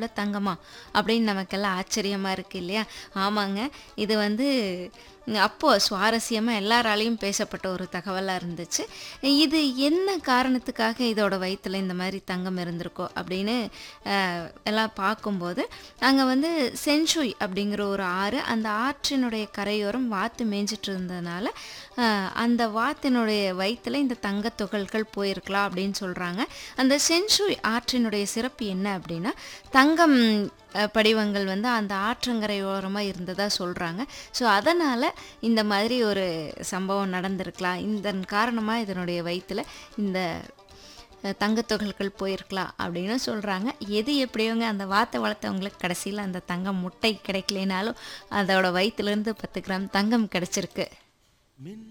உள்ள தங்கமா அப்படின்னு நமக்கெல்லாம் ஆச்சரியமாக இருக்குது இல்லையா ஆமாங்க இது வந்து அப்போது சுவாரஸ்யமாக எல்லாராலையும் பேசப்பட்ட ஒரு தகவலாக இருந்துச்சு இது என்ன காரணத்துக்காக இதோட வயித்துல இந்த மாதிரி தங்கம் இருந்திருக்கோ அப்படின்னு அஹ், எல்லாம் பார்க்கும்போது அங்கே வந்து சென்சுய் அப்படிங்கிற ஒரு ஆறு அந்த ஆற்றினுடைய கரையோரம் வாத்து மேய்ஞ்சிட்டு இருந்ததுனால அஹ், அந்த வாத்தினுடைய வயித்துல இந்த தங்கத் துகள்கள் போயிருக்கலாம் அப்படின்னு சொல்கிறாங்க அந்த சென்சுய் ஆற்றினுடைய சிறப்பு என்ன அப்படின்னா தங்கம் அஹ், படிவங்கள் வந்து அந்த ஆற்றங்கரையோரமாக இருந்ததாக சொல்கிறாங்க ஸோ அதனால் இந்த மாதிரி ஒரு சம்பவம் நடந்திருக்கலாம் இதன் காரணமாக இதனுடைய வயித்துல இந்த அஹ், தங்கத்துகள்கள் போயிருக்கலாம் அப்படின்னு சொல்கிறாங்க எது எப்படியோங்க அந்த வாத்தை வளர்த்தவங்களுக்கு கடைசியில் அந்த தங்கம் முட்டை கிடைக்கலனாலும் அதோட வயிற்றுலேருந்து பத்து கிராம் தங்கம் கிடச்சிருக்கு